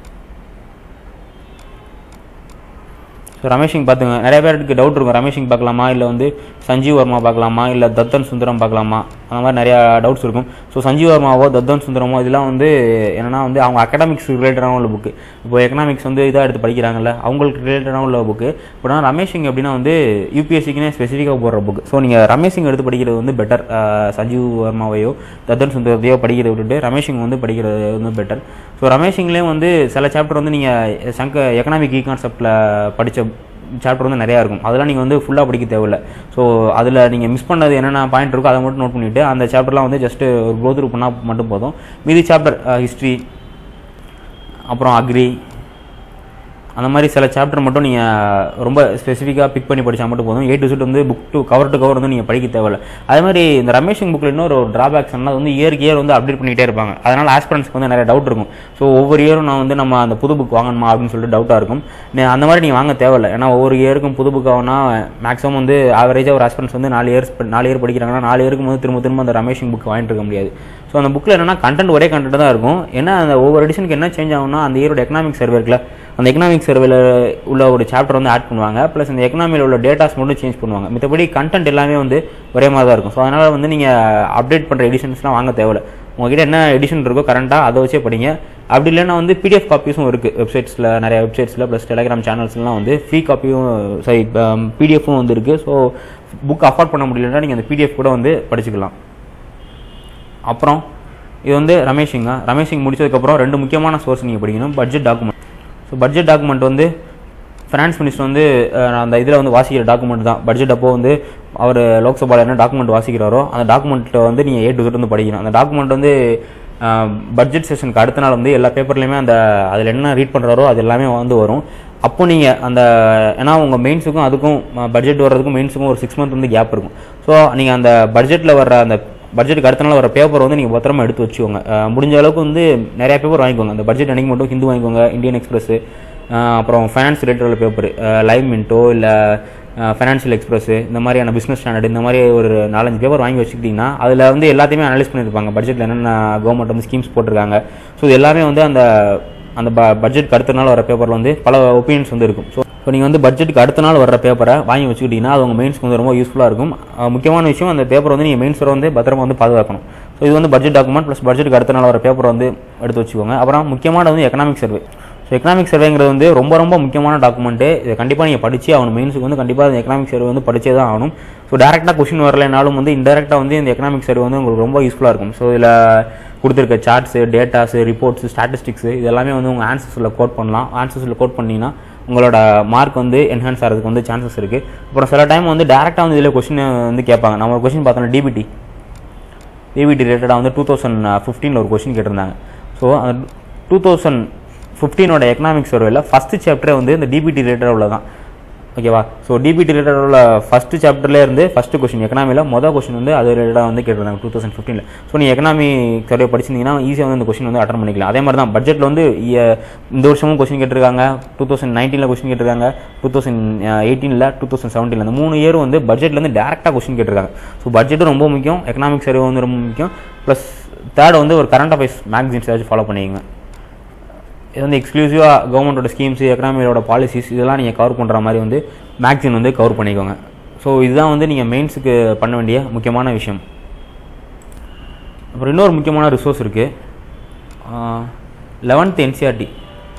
ஸோ ரமேஷிங் பார்த்துங்க நிறைய பேருக்கு டவுட் இருக்கும் ரமேஷிங் பார்க்கலாமா இல்லை வந்து சஞ்சீவ் வர்மா பார்க்கலாமா இல்லை தத்தன் சுந்தரம் பார்க்கலாமா அந்த மாதிரி நிறையா டவுட்ஸ் இருக்கும் ஸோ சஞ்சீவ் வர்மாவோ தத்தன் சுந்தரமோ இதெல்லாம் வந்து என்னன்னா வந்து அவங்க அகடாமிக்ஸ் ரிலேட்டடான உள்ள புக்கு இப்போ எக்கனாமிக்ஸ் வந்து இதாக எடுத்து படிக்கிறாங்கல்ல அவங்களுக்கு ரிலேட்டடான உள்ள புக்கு இப்போ நான் ரமேஷிங் எப்படின்னா வந்து யூபிஎஸ்சிக்குனே ஸ்பெசிஃபிக்காக போடுற புக் ஸோ நீங்கள் ரமேஷிங் எடுத்து படிக்கிறது வந்து பெட்டர் சஞ்சீவ் வர்மாவையோ தத்தன் சுந்தரத்தையோ படிக்கிறத விட்டுட்டு ரமேஷிங் வந்து படிக்கிறது வந்து பெட்டர் ஸோ ரமேஷிங்லேயும் வந்து சில சாப்டர் வந்து நீங்கள் சங்க எக்கனாமிக் ஈ கான்செப்டில் படித்த சாப்டர் வந்து நிறையா இருக்கும் அதெல்லாம் நீங்கள் வந்து ஃபுல்லாக படிக்க தேவையில்ல ஸோ அதில் நீங்கள் மிஸ் பண்ணது என்னென்ன பாயிண்ட் இருக்கோ அதை மட்டும் நோட் பண்ணிவிட்டு அந்த சாப்டர்லாம் வந்து ஜஸ்ட் ஒரு க்ளோ த்ரூ பண்ணால் மட்டும் போதும் மீதி சாப்டர் ஹிஸ்ட்ரி அப்புறம் அக்ரி அந்த மாதிரி சில சாப்டர் மட்டும் நீங்கள் ரொம்ப ஸ்பெசிஃபிக்காக பிக் பண்ணி படித்தா மட்டும் போதும் ஏ டு செட் வந்து book to cover to cover வந்து நீங்கள் படிக்க தேவையில்ல அதே மாதிரி இந்த ரமேஷிங் புக்கில் இன்னொரு ட்ராபேக்ஸ் என்ன வந்து இயருக்கு இயர் வந்து அப்டேட் பண்ணிகிட்டே இருப்பாங்க அதனால் ஆஸ்பிரன்ஸ்க்கு வந்து நிறைய டவுட் இருக்கும் ஸோ ஒவ்வொரு இயரும் நான் வந்து நம்ம அந்த புது புக் வாங்கணுமா அப்படின்னு சொல்லிட்டு டவுட்டாக இருக்கும் நீ- அந்த மாதிரி நீங்கள் வாங்க தேவையில்ல ஏன்னா ஒவ்வொரு இயருக்கும் புது புக் ஆகுனா மேக்ஸிமம் வந்து ஆவரேஜாக ஒரு ஆஸ்பிரன்ஸ் வந்து நாலு இயர்ஸ் நாலு இயர் படிக்கிறாங்கன்னா நாலு இயருக்கு வந்து திரும்ப திரும்ப அந்த ரமேஷிங் புக் வாங்கிட்டு இருக்க முடியாது ஸோ அந்த புக்கில் என்னன்னா கண்டென்ட் ஒரே கண்டென்ட் தான் இருக்கும் ஏன்னா அந்த ஒவ்வொரு எடிஷனுக்கு என்ன சேஞ்ச் ஆகும்னா அந்த இயரோட எக்கனாமிக் சர்வே இருக்குல்ல அந்த எக்கனாமிக் சர்வேல உள்ள ஒரு சாப்டர் வந்து ஆட் பண்ணுவாங்க ப்ளஸ் இந்த எக்கனாமியில் உள்ள டேட்டாஸ் மட்டும் சேஞ்ச் பண்ணுவாங்க மத்தபடி கண்டென்ட் எல்லாமே வந்து ஒரே மாதிரி தான் இருக்கும் ஸோ அதனால் வந்து நீங்கள் அப்டேட் பண்ணுற எடிஷன்ஸ்லாம் வாங்க தேவையில்ல உங்ககிட்ட என்ன எடிஷன் இருக்கோ கரண்ட்டாக அதை வச்சே படிங்க அப்படி இல்லைன்னா வந்து பிடிஎஃப் காப்பீஸும் இருக்குது வெப்சைட்ஸில் நிறைய வெப்சைட்ஸில் ப்ளஸ் டெலிகிராம் சேனல்ஸ்லாம் வந்து ஃப்ரீ காப்பியும் சாரி பிடிஎஃப்பும் வந்து இருக்குது ஸோ புக் அஃபோர்ட் பண்ண முடியலன்னா நீங்கள் அந்த பிடிஎஃப் கூட வந்து படிச்சுக்கலாம் அப்புறம் இது வந்து ரமேஷிங்க ரமேஷிங் முடிச்சதுக்கப்புறம் ரெண்டு முக்கியமான சோர்ஸ் நீங்கள் படிக்கணும் budget document so budget document வந்து ஃபினான்ஸ் மினிஸ்டர் வந்து அஹ், அந்த இதில் வந்து வாசிக்கிற டாக்குமெண்ட் தான் பட்ஜெட் அப்போ வந்து அவர் லோக்சபாவில் என்ன டாக்குமெண்ட் வாசிக்கிறாரோ அந்த டாக்குமெண்ட்டை வந்து நீங்கள் ஏ டு Z வந்து படிக்கணும் அந்த டாக்குமெண்ட் வந்து பட்ஜெட் செஷனுக்கு அடுத்த நாள் வந்து எல்லா பேப்பர்லையுமே அந்த அதில் என்ன ரீட் பண்ணுறாரோ அது எல்லாமே வந்து வரும் அப்போ நீங்கள் அந்த ஏன்னா உங்கள் மெயின்ஸுக்கும் அதுக்கும் பட்ஜெட் வர்றதுக்கும் மெயின்ஸுக்கும் ஒரு சிக்ஸ் மந்த் வந்து கேப் இருக்கும் ஸோ நீங்கள் அந்த பட்ஜெட்டில் வர்ற அந்த பட்ஜெட்டுக்கு அடுத்த நாள் வர பேப்பர் வந்து நீங்கள் பத்திரமா எடுத்து வச்சுக்கோங்க அஹ் முடிஞ்ச அளவுக்கு வந்து நிறைய பேப்பர் வாங்கிக்கோங்க அந்த பட்ஜெட் அன்னைக்கு மட்டும் ஹிந்து வாங்கிக்கோங்க இந்தியன் எக்ஸ்பிரஸ் அப்புறம் ஃபைனான்ஸ் ரிலேட்டட் உள்ள பேப்பர் லைவ் மின்ட்டோ இல்லை ஃபைனான்ஷியல் எக்ஸ்பிரஸ் இந்த மாதிரியான பிஸ்னஸ் ஸ்டாண்டர்ட் இந்த மாதிரி ஒரு நாலஞ்சு பேப்பர் வாங்கி வச்சுக்கிட்டிங்கன்னா அதில் வந்து எல்லாத்தையுமே அனலைஸ் பண்ணியிருப்பாங்க பட்ஜெட்டில் என்னென்ன கவர்மெண்ட் வந்து ஸ்கீம்ஸ் போட்டிருக்காங்க ஸோ இது எல்லாமே வந்து அந்த அந்த ப பட்ஜெட்க்கு அடுத்த நாள் வர பேப்பரில் வந்து பல ஒப்பீனியன்ஸ் வந்து இருக்கும் ஸோ இப்போ நீங்கள் வந்து பட்ஜெட்டுக்கு அடுத்த நாள் வர பேப்பரை வாங்கி வச்சுக்கிட்டிங்கன்னா அது உங்கள் மெயின்ஸ்க்கு வந்து ரொம்ப யூஸ்ஃபுல்லாக இருக்கும் அஹ் முக்கியமான விஷயம் அந்த பேப்பர் வந்து நீங்கள் மெயின்ஸ் வர வந்து பத்திரமா வந்து பாதுகாக்கணும் ஸோ இது வந்து பட்ஜெட் டாக்குமெண்ட் ப்ளஸ் பட்ஜெட்டுக்கு அடுத்த நாள் வர பேப்பர் வந்து எடுத்து வச்சுக்கோங்க அப்புறம் முக்கியமான வந்து எக்கனாமிக் சர்வே ஸோ எக்கனாமிக் சர்வேங்கிறது வந்து ரொம்ப ரொம்ப முக்கியமான டாக்குமெண்ட்டு இதை கண்டிப்பாக நீங்கள் படிச்சு ஆகணும் மெயின்ஸுக்கு வந்து கண்டிப்பாக அந்த எக்கனாமிக் சர்வே வந்து படிச்சே தான் ஆகணும் ஸோ டேரெக்டாக கொஷின் வரலைனாலும் வந்து இன்டெரக்டாக வந்து இந்த எக்கனாமிக் சர்வே வந்து உங்களுக்கு ரொம்ப யூஸ்ஃபுல்லாக இருக்கும் ஸோ இதில் கொடுத்துருக்க சார்ட்ஸு டேட்டாஸு ரிப்போர்ட்ஸு ஸ்டாட்டிஸ்டிக்ஸ் இது எல்லாமே வந்து உங்கள் ஆன்சர்ஸில் கோட் பண்ணலாம் ஆன்சர்ஸில் கோட் பண்ணிங்கன்னா உங்களோட மார்க் வந்து என்ஹான்ஸ் ஆகிறதுக்கு வந்து சான்சஸ் இருக்குது அப்புறம் சில டைம் வந்து டேரெக்டாக வந்து இதில் கொஷின் வந்து கேட்பாங்க நம்ம கொஷின் பார்த்தோம்னா டிபிடி டிபிடி ரிலேட்டடாக வந்து டூ தௌசண்ட் ஃபிஃப்டீனில் ஒரு கொஷின் கேட்டிருந்தாங்க ஸோ அந்த டூ தௌசண்ட் ஃபிஃப்டீனோட எக்கனாமிக்ஸ் சர்வேல ஃபஸ்ட்டு சாப்டரே வந்து இந்த டிபிடி ரிலேட்டட் உள்ள தான் ஓகேவா ஸோ டிபிடி ரிலேட்டட் உள்ள ஃபஸ்ட்டு சாப்டர்லேயே இருந்து ஃபஸ்ட்டு கொஷின் எக்கனாமியில் மொதல் கொஷின் வந்து அது ரிலேட்டடாக வந்து கேட்டிருந்தாங்க டூ தௌசண்ட் ஃபிஃப்டீனில் ஸோ நீ எக்கனாமி சர்வே படிச்சிருந்தீங்கன்னா ஈஸியாக வந்து இந்த கொஷின் வந்து அட்டன் பண்ணிக்கலாம் அதே மாதிரி தான் பட்ஜெட்டில் வந்து இய- இந்த வருஷமும் கொஷின் கேட்டிருக்காங்க டூ தௌசண்ட் நைன்டீனில் கொஷின் கேட்டிருக்காங்க டூ தௌசண்ட் எயிட்டீனில் டூ தௌசண்ட் செவன்டீனில் அந்த மூணு இயரும் வந்து பட்ஜெட்லேருந்து டேரெக்டாக கொஷின் கேட்டிருக்காங்க ஸோ பட்ஜெட்டும் ரொம்ப முக்கியம் எக்கனாமிக் சர்வே வந்து ரொம்ப முக்கியம் ப்ளஸ் தேர்ட் வந்து ஒரு கரண்ட் அஃபேர்ஸ் மேக்சின்ஸ் ஏதாச்சும் ஃபாலோ பண்ணிக்கங்க இது வந்து எக்ஸ்க்ளூசிவாக கவர்மெண்ட்டோட ஸ்கீம்ஸ் எக்கனாமியோட பாலிசிஸ் இதெல்லாம் நீங்கள் கவர் பண்ணுற மாதிரி வந்து மேக்சின் வந்து கவர் பண்ணிக்கோங்க ஸோ இதுதான் வந்து நீங்கள் மெயின்ஸுக்கு பண்ண வேண்டிய முக்கியமான விஷயம் அப்புறம் இன்னொரு முக்கியமான ரிசோர்ஸ் இருக்குது eleventh NCERT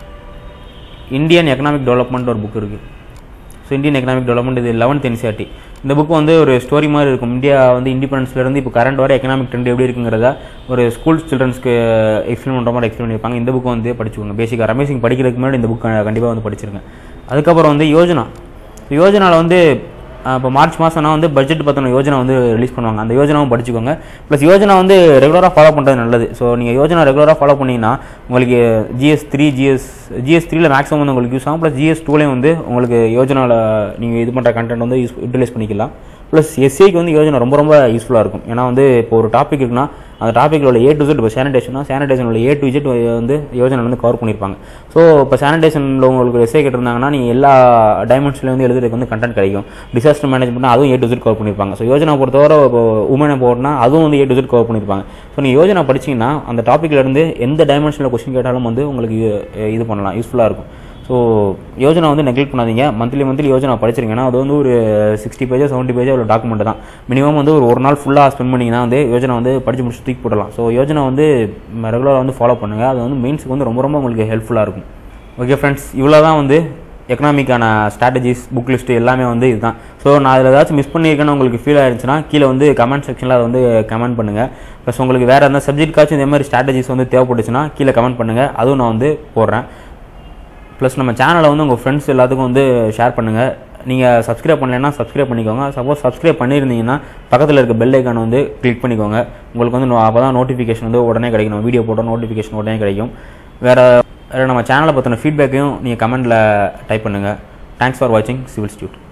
Indian economic development ஒரு புக் இருக்குது ஸோ இந்தியன் எக்கனாமிக் டெவலப்மெண்ட் இது லெவன்த் என்சிஆர்டி இந்த புக் வந்து ஒரு ஸ்டோரி மாதிரி இருக்கும் இந்தியா வந்து இண்டிபெண்டன்ஸ்லேருந்து இப்போ கரண்ட் வர எக்கனாமிக் ட்ரெண்ட் எப்படி இருக்குங்கிறத ஒரு ஸ்கூல் சில்ட்ரன்ஸ்க்கு எக்ஸ்பிளைன் பண்ணுற மாதிரி எக்ஸ்பிளைன் பண்ணியிருப்பாங்க இந்த புக் வந்து படிச்சுக்கோங்க பேசிக்காக ரமேஷிங் படிக்கிறதுக்கு முன்னாடி இந்த புக் கண்டிப்பாக வந்து படிச்சிருங்க அதுக்கப்புறம் வந்து யோஜனா யோஜனாவில் வந்து இப்போ மார்ச் மாதம்னா வந்து பட்ஜெட் பற்றின யோஜனா வந்து ரிலீஸ் பண்ணுவாங்க அந்த யோஜனாவும் படிச்சுக்கோங்க ப்ளஸ் யோஜனா வந்து ரெகுலராக ஃபாலோ பண்ணுறது நல்லது ஸோ நீங்கள் யோஜனா ரெகுலராக ஃபாலோ பண்ணிங்கன்னா உங்களுக்கு ஜிஎஸ் த்ரீ ஜிஎஸ் ஜிஎஸ் த்ரீல மேக்ஸிமம் வந்து உங்களுக்கு யூஸ் ஆகும் ப்ளஸ் ஜிஎஸ் டூலேயும் வந்து உங்களுக்கு யோஜனாவில் நீங்கள் இது பண்ணுற கண்டென்ட் வந்து யூஸ் யூட்டிலைஸ் பண்ணிக்கலாம் ப்ளஸ் எஸ்ஏக்கு வந்து யோஜனா ரொம்ப ரொம்ப யூஸ்ஃபுல்லாக இருக்கும் ஏன்னா வந்து இப்போ ஒரு டாபிக் இருக்குன்னா அந்த டாப்பிக்கில் உள்ள ஏ டு Z இப்போ சானிடேஷனா சானிடேஷன் உள்ள ஏ டு Z வந்து யோஜனை வந்து கவர் பண்ணியிருப்பாங்க ஸோ இப்போ சானிடேஷனில் உங்களுக்கு எஸ்ஏ கேட்டிருந்தாங்கன்னா நீங்கள் எல்லா டைமென்ஷன்லேயும் வந்து எழுதுறதுக்கு வந்து கண்டென்ட் கிடைக்கும் டிசாஸ்டர் மேனேஜ்மெண்ட் அதுவும் ஏ டு Z கவர் பண்ணியிருப்பாங்க ஸோ யோஜனா பொறுத்தவரை இப்போ உமனை போட்டனா அதுவும் வந்து ஏ டு Z கவர் பண்ணியிருப்பாங்க ஸோ நீங்கள் யோஜனா படிச்சீங்கன்னா அந்த டாப்பிக்ல இருந்து எந்த டைமென்ஷனில் கொஸ்டின் கேட்டாலும் வந்து உங்களுக்கு இது- இது பண்ணலாம் யூஸ்ஃபுல்லாக இருக்கும் ஸோ யோஜனா வந்து நெக்லெக்ட் பண்ணாதீங்க மந்த்லி மந்த்லி யோஜனா படிச்சிருங்க ஏன்னா அது வந்து ஒரு சிக்ஸ்டி பேஜோ செவன்ட்டி பேஜோ ஒரு டாக்குமெண்ட் தான் மினிமம் வந்து ஒரு ஒரு நாள் ஃபுல்லாக ஸ்பெண்ட் பண்ணிங்கன்னா வந்து யோஜனா வந்து படிச்சு முடிச்சு தூக்கி போடலாம் ஸோ யோஜனா வந்து ரெகுலராக வந்து ஃபாலோ பண்ணுங்கள் அது வந்து மெயின்ஸுக்கு வந்து ரொம்ப ரொம்ப உங்களுக்கு ஹெல்ப்ஃபுல்லாக இருக்கும் ஓகே ஃப்ரெண்ட்ஸ் இவ்வளோ தான் வந்து எக்கனாமிக்கான ஸ்ட்ராட்டஜிஸ் புக் லிஸ்ட் எல்லாமே வந்து இதுதான் ஸோ நான் அதில் ஏதாச்சும் மிஸ் பண்ணியிருக்கேன்னு உங்களுக்கு ஃபீல் ஆயிருந்துச்சுன்னா கீழே வந்து கமெண்ட் செக்ஷனில் அதை வந்து கமெண்ட் பண்ணுங்கள் ப்ளஸ் உங்களுக்கு வேறு எந்த சப்ஜெக்ட்காச்சும் இந்த மாதிரி ஸ்ட்ராட்டஜிஸ் வந்து தேவைப்பட்டுச்சுன்னா கீழே கமெண்ட் பண்ணுங்கள் அதுவும் நான் வந்து போடுறேன் ப்ளஸ் நம்ம சேனலை வந்து உங்கள் ஃப்ரெண்ட்ஸ் எல்லாத்துக்கும் வந்து ஷேர் பண்ணுங்கள் நீங்கள் சப்ஸ்கிரைப் பண்ணலைன்னா சப்ஸ்கிரைப் பண்ணிக்கோங்க சப்போஸ் சப்ஸ்கிரைப் பண்ணியிருந்தீங்கன்னா பக்கத்தில் இருக்க பெல் ஐக்கான் வந்து கிளிக் பண்ணிக்கோங்க உங்களுக்கு வந்து அப்போ தான் நோட்டிஃபிகேஷன் வந்து உடனே கிடைக்கும் வீடியோ போட்ட நோட்டிஃபிகேஷன் உடனே கிடைக்கும் வேறு வேறு நம்ம சேனலை பற்றின ஃபீட்பேக்கையும் நீங்கள் கமெண்ட்டில் டைப் பண்ணுங்கள் தேங்க்ஸ் ஃபார் வாட்சிங் சிவில் ஸ்டியூட்